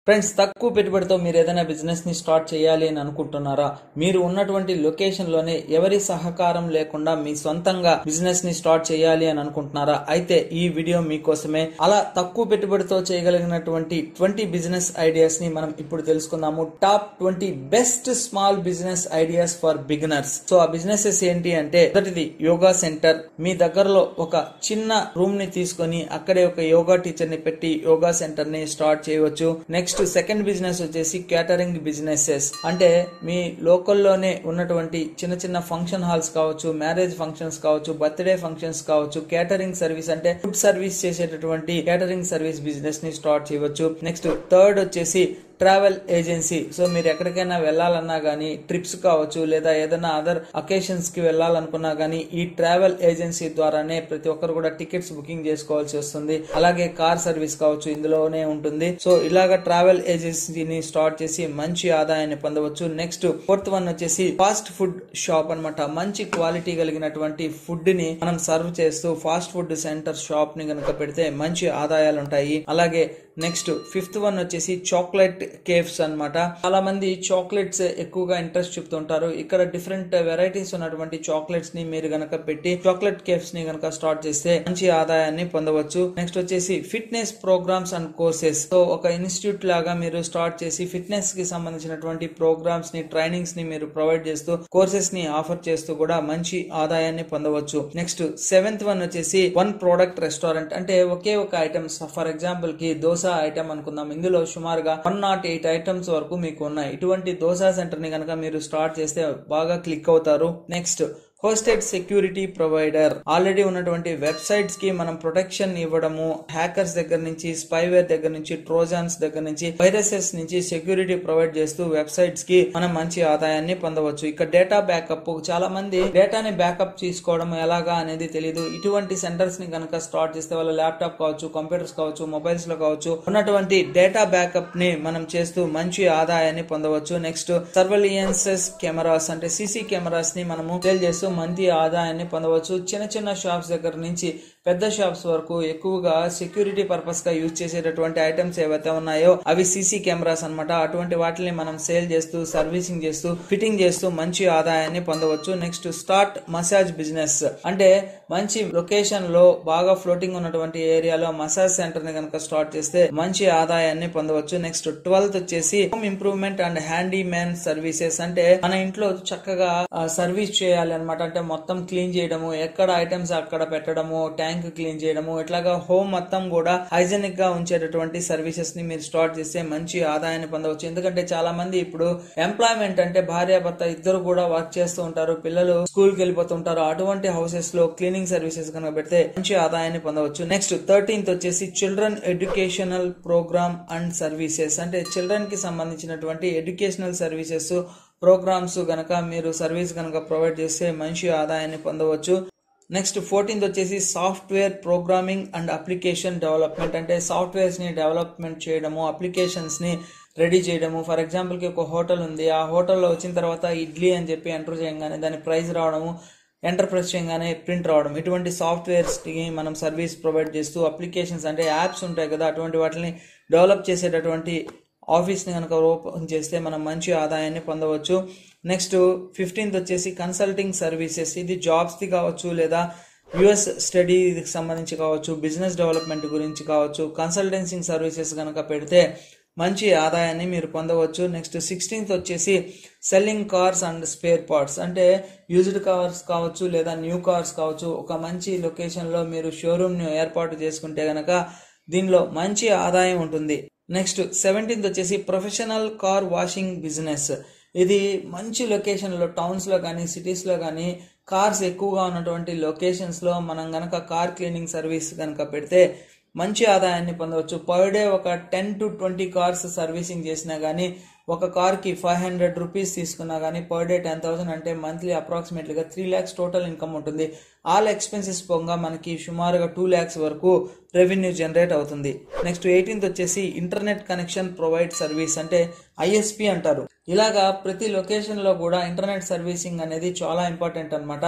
friends తక్కువ పెట్టుబడితో మీరు ఏదైనా బిజినెస్ ని స్టార్ట్ చేయాలి అని అనుకుంటున్నారా మీరు ఉన్నటువంటి లొకేషన్ లోనే ఎవరి సహకారం లేకుండా మీ సొంతంగా బిజినెస్ ని స్టార్ట్ చేయాలి అని అనుకుంటున్నారా అయితే ఈ వీడియో మీకోసమే అలా తక్కువ పెట్టుబడితో చేయగలిగినటువంటి ట్వంటీ బిజినెస్ ఐడియాస్ ని మనం ఇప్పుడు తెలుసుకుందాము top twenty best small business ideas for beginners so ఆ బిజినెసెస్ ఏంటి అంటే మొదటిది యోగా సెంటర్ మీ దగ్గరలో ఒక చిన్న రూమ్ ని తీసుకొని అక్కడే ఒక యోగా టీచర్ ని పెట్టి యోగా సెంటర్ ని స్టార్ట్ చేయవచ్చు నెక్స్ట్ సెకండ్ బిజినెస్ వచ్చేసి క్యాటరింగ్ బిజినెసెస్ అంటే మీ లోకల్లోనే ఉన్నటువంటి చిన్న చిన్న ఫంక్షన్ హాల్స్ కావచ్చు మ్యారేజ్ ఫంక్షన్స్ కావచ్చు బర్త్డే ఫంక్షన్స్ కావచ్చు క్యాటరింగ్ సర్వీస్ అంటే ఫుడ్ సర్వీస్ చేసేటటువంటి క్యాటరింగ్ సర్వీస్ బిజినెస్ ని స్టార్ట్ చేయవచ్చు నెక్స్ట్ థర్డ్ వచ్చేసి ట్రావెల్ ఏజెన్సీ సో మీరు ఎక్కడికైనా వెళ్ళాలన్నా గానీ ట్రిప్స్ కావచ్చు లేదా ఏదైనా అదర్ అకేషన్స్ కి వెళ్ళాలనుకున్నా గానీ ఈ ట్రావెల్ ఏజెన్సీ ద్వారానే ప్రతి ఒక్కరు కూడా టికెట్స్ బుకింగ్ చేసుకోవాల్సి వస్తుంది అలాగే కార్ సర్వీస్ కావచ్చు ఇందులోనే ఉంటుంది సో ఇలాగ ట్రావెల్ ఏజెన్సీని స్టార్ట్ చేసి మంచి ఆదాయాన్ని పొందవచ్చు నెక్స్ట్ ఫోర్త్ వన్ వచ్చేసి ఫాస్ట్ ఫుడ్ షాప్ అన్నమాట మంచి క్వాలిటీ కలిగినటువంటి ఫుడ్ ని మనం సర్వ్ చేస్తూ ఫాస్ట్ ఫుడ్ సెంటర్ షాప్ ని కనుక పెడితే మంచి ఆదాయాలు ఉంటాయి అలాగే నెక్స్ట్ ఫిఫ్త్ వన్ వచ్చేసి చాక్లెట్ కేఫ్స్ అన్నమాట చాలా మంది చాక్లెట్స్ ఎక్కువగా ఇంట్రెస్ట్ చూపుతుంటారు ఇక్కడ డిఫరెంట్ వెరైటీస్ ఉన్నటువంటి చాక్లెట్స్ ని మీరు గనక పెట్టి చాక్లెట్ కేఫ్స్ ని గనక స్టార్ట్ చేస్తే మంచి ఆదాయాన్ని పొందవచ్చు నెక్స్ట్ వచ్చేసి fitness programmes and courses so ఒక ఇన్స్టిట్యూట్ లాగా మీరు స్టార్ట్ చేసి ఫిట్నెస్ కి సంబంధించినటువంటి ప్రోగ్రామ్స్ ని ట్రైనింగ్స్ ని మీరు ప్రొవైడ్ చేస్తూ కోర్సెస్ ని ఆఫర్ చేస్తూ కూడా మంచి ఆదాయాన్ని పొందవచ్చు నెక్స్ట్ సెవెంత్ వన్ వచ్చేసి వన్ ప్రోడక్ట్ రెస్టారెంట్ అంటే ఒకే ఒక ఐటమ్స్ ఫర్ ఎగ్జాంపుల్ కి దోశ ఐటమ్ అనుకుందాం ఇందులో సుమారుగా వన్ నాట్ ఎయిట్ ఐటమ్స్ వరకు మీకు ఉన్నాయి ఇటువంటి దోశ సెంటర్ ని కనుక మీరు స్టార్ట్ చేస్తే బాగా క్లిక్ అవుతారు next hosted security provider already ఉన్నటువంటి వెబ్సైట్స్ కి మనం ప్రొటెక్షన్ ఇవ్వడము హ్యాకర్స్ దగ్గర నుంచి స్పైవేర్ దగ్గర నుంచి ట్రోజాన్స్ దగ్గర నుంచి వైరసెస్ నుంచి సెక్యూరిటీ ప్రొవైడ్ చేస్తూ వెబ్సైట్స్ కి మనం మంచి ఆదాయాన్ని పొందవచ్చు ఇక డేటా బ్యాకప్ చాలా మంది డేటాని బ్యాకప్ తీసుకోవడం ఎలాగా అనేది తెలియదు ఇటువంటి సెంటర్స్ ని కనుక స్టార్ట్ చేస్తే వాళ్ళ ల్యాప్టాప్ కావచ్చు కంప్యూటర్స్ కావచ్చు మొబైల్స్ లో కావచ్చు ఉన్నటువంటి డేటా బ్యాకప్ ని మనం చేస్తూ మంచి ఆదాయాన్ని పొందవచ్చు నెక్స్ట్ సర్వలియన్సెస్ కెమెరాస్ అంటే సీసీ కెమెరాస్ ని మనము సేల్ చేస్తూ మంచి ఆదాయాన్ని పొందవచ్చు చిన్న చిన్న షాప్స్ దగ్గర నుంచి పెద్ద షాప్స్ వరకు ఎక్కువగా సెక్యూరిటీ పర్పస్ గా యూజ్ చేసేటటువంటి ఐటమ్స్ ఏవైతే ఉన్నాయో అవి సీసీ కెమెరాస్ అన్నమాట అటువంటి వాటిని మనం సేల్ చేస్తూ సర్వీసింగ్ చేస్తూ ఫిట్టింగ్ చేస్తూ మంచి ఆదాయాన్ని పొందవచ్చు నెక్స్ట్ స్టార్ట్ మసాజ్ బిజినెస్ అంటే మంచి లొకేషన్ లో బాగా ఫ్లోటింగ్ ఉన్నటువంటి ఏరియాలో మసాజ్ సెంటర్ ని కనుక స్టార్ట్ చేస్తే మంచి ఆదాయాన్ని పొందవచ్చు నెక్స్ట్ ట్వెల్త్ వచ్చేసి home improvement and handyman services అంటే మన ఇంట్లో చక్కగా సర్వీస్ చేయాలి అనమాట అంటే మొత్తం క్లీన్ చేయడము ఎక్కడ ఐటమ్స్ అక్కడ పెట్టడము ట్యాంక్ క్లీన్ చేయడము ఇట్లాగా హోమ్ మొత్తం కూడా హైజెనిక్ గా ఉంచేటటువంటి సర్వీసెస్ ని మీరు స్టార్ట్ చేస్తే మంచి ఆదాయాన్ని పొందవచ్చు ఎందుకంటే చాలా మంది ఇప్పుడు ఎంప్లాయ్మెంట్ అంటే భార్య భర్త ఇద్దరు కూడా వర్క్ చేస్తూ ఉంటారు పిల్లలు స్కూల్ కి వెళ్ళిపోతుంటారు అటువంటి హౌసెస్ లో క్లీనింగ్ సర్వీసెస్ కనుక పెడితే మంచి ఆదాయాన్ని పొందవచ్చు నెక్స్ట్ థర్టీన్త్ వచ్చేసి children educational program and services అంటే చిల్డ్రన్ కి సంబంధించినటువంటి ఎడ్యుకేషనల్ సర్వీసెస్ ప్రోగ్రామ్స్ గనక మీరు సర్వీస్ గనక ప్రొవైడ్ చేస్తే మంచి ఆదాయాన్ని పొందవచ్చు నెక్స్ట్ ఫోర్టీన్త్ వచ్చేసి software programming and application development అంటే సాఫ్ట్వేర్స్ ని డెవలప్మెంట్ చేయడము అప్లికేషన్స్ ని రెడీ చేయడము ఫర్ ఎగ్జాంపుల్ కి ఒక హోటల్ ఉంది ఆ హోటల్లో వచ్చిన తర్వాత ఇడ్లీ అని చెప్పి ఎంటర్ చేయగానే దాని ప్రైస్ రావడము ఎంటర్ ప్రెస్ చేయగానే ప్రింట్ రావడం ఇటువంటి సాఫ్ట్వేర్స్ కి మనం సర్వీస్ ప్రొవైడ్ చేస్తూ అప్లికేషన్స్ అంటే యాప్స్ ఉంటాయి కదా అటువంటి వాటిని డెవలప్ చేసేటటువంటి ఆఫీస్ని కనుక ఓపెన్ చేస్తే మనం మంచి ఆదాయాన్ని పొందవచ్చు నెక్స్ట్ ఫిఫ్టీన్త్ వచ్చేసి కన్సల్టింగ్ సర్వీసెస్ ఇది జాబ్స్ది కావచ్చు లేదా యుఎస్ స్టడీకి సంబంధించి కావచ్చు బిజినెస్ డెవలప్మెంట్ గురించి కావచ్చు కన్సల్టెన్సింగ్ సర్వీసెస్ కనుక పెడితే మంచి ఆదాయాన్ని మీరు పొందవచ్చు నెక్స్ట్ సిక్స్టీన్త్ వచ్చేసి selling cars and spare parts అంటే యూజ్డ్ కార్స్ కావచ్చు లేదా న్యూ కార్స్ కావచ్చు ఒక మంచి లొకేషన్లో మీరు షోరూమ్ని ఏర్పాటు చేసుకుంటే గనక దీనిలో మంచి ఆదాయం ఉంటుంది నెక్స్ట్ సెవెంటీన్త్ వచ్చేసి ప్రొఫెషనల్ కార్ వాషింగ్ బిజినెస్ ఇది మంచి లొకేషన్లో టౌన్స్లో కానీ సిటీస్లో కానీ కార్స్ ఎక్కువగా ఉన్నటువంటి లొకేషన్స్లో మనం గనక కార్ క్లీనింగ్ సర్వీస్ కనుక పెడితే మంచి ఆదాయాన్ని పొందవచ్చు పర్ డే ఒక ten to twenty cars servicing చేసినా కానీ ఒక కార్కి ఫైవ్ హండ్రెడ్ రూపీస్ తీసుకున్నా కానీ పర్ డే టెన్ థౌసండ్ అంటే మంత్లీ అప్రాక్సిమేట్లీగా త్రీ ల్యాక్స్ టోటల్ ఇన్కమ్ ఉంటుంది ఆల్ ఎక్స్పెన్సెస్ పోగా మనకి సుమారుగా టూ ల్యాక్స్ వరకు రెవెన్యూ జనరేట్ అవుతుంది నెక్స్ట్ ఎయిటీన్త్ వచ్చేసి ఇంటర్నెట్ కనెక్షన్ ప్రొవైడ్ సర్వీస్ అంటే ఐఎస్పి అంటారు ఇలాగా ప్రతి లొకేషన్లో కూడా ఇంటర్నెట్ సర్వీసింగ్ అనేది చాలా ఇంపార్టెంట్ అనమాట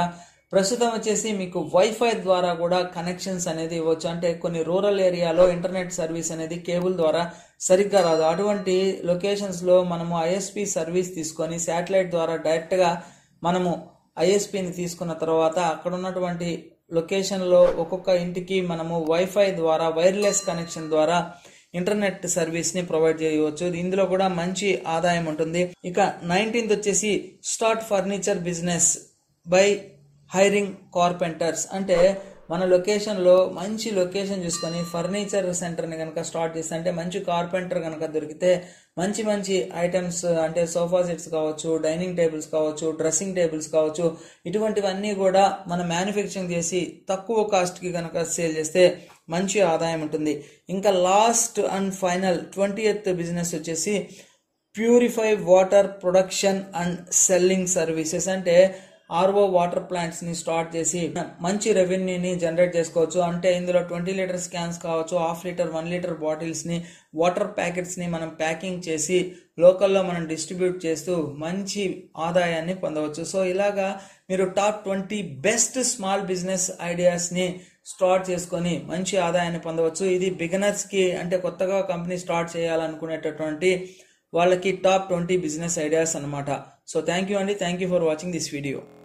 ప్రస్తుతం వచ్చేసి మీకు వైఫై ద్వారా కూడా కనెక్షన్స్ అనేది ఇవ్వచ్చు అంటే కొన్ని రూరల్ ఏరియాలో ఇంటర్నెట్ సర్వీస్ అనేది కేబుల్ ద్వారా సరిగ్గా రాదు అటువంటి లొకేషన్స్ లో మనము ఐఎస్పి సర్వీస్ తీసుకొని శాటిలైట్ ద్వారా డైరెక్ట్ గా మనము ఐఎస్పిని తీసుకున్న తర్వాత అక్కడ ఉన్నటువంటి లొకేషన్ లో ఒక్కొక్క ఇంటికి మనము వైఫై ద్వారా వైర్లెస్ కనెక్షన్ ద్వారా ఇంటర్నెట్ సర్వీస్ ని ప్రొవైడ్ చేయవచ్చు ఇందులో కూడా మంచి ఆదాయం ఉంటుంది ఇక నైన్టీన్త్ వచ్చేసి start furniture business by hiring carpenters అంటే మన లొకేషన్లో మంచి లొకేషన్ చూసుకొని ఫర్నిచర్ సెంటర్ని కనుక స్టార్ట్ చేస్తే అంటే మంచి కార్పెంటర్ కనుక దొరికితే మంచి మంచి ఐటమ్స్ అంటే సోఫా సెట్స్ కావచ్చు డైనింగ్ టేబుల్స్ కావచ్చు డ్రెస్సింగ్ టేబుల్స్ కావచ్చు ఇటువంటివన్నీ కూడా మనం మ్యానుఫ్యాక్చరింగ్ చేసి తక్కువ కాస్ట్కి కనుక సేల్ చేస్తే మంచి ఆదాయం ఉంటుంది ఇంకా last and final twenty business వచ్చేసి purify water production and selling services అంటే ఆర్ఓ వాటర్ ప్లాంట్స్ ని స్టార్ట్ చేసి మంచి రెవెన్యూని జనరేట్ చేసుకోవచ్చు అంటే ఇందులో ట్వంటీ లీటర్ క్యాన్స్ కావచ్చు half litre one litre bottles ని వాటర్ ప్యాకెట్స్ ని మనం ప్యాకింగ్ చేసి లోకల్లో మనం డిస్ట్రిబ్యూట్ చేస్తూ మంచి ఆదాయాన్ని పొందవచ్చు సో ఇలాగా మీరు top twenty best small business ideas ని స్టార్ట్ చేసుకొని మంచి ఆదాయాన్ని పొందవచ్చు ఇది బిగినర్స్ కి అంటే కొత్తగా కంపెనీ స్టార్ట్ చేయాలనుకునేటటువంటి వాళ్ళకి టాప్ ట్వంటీ బిజినెస్ ఐడియాస్ అనమాట సో థ్యాంక్ యూ అండి thank you for watching this video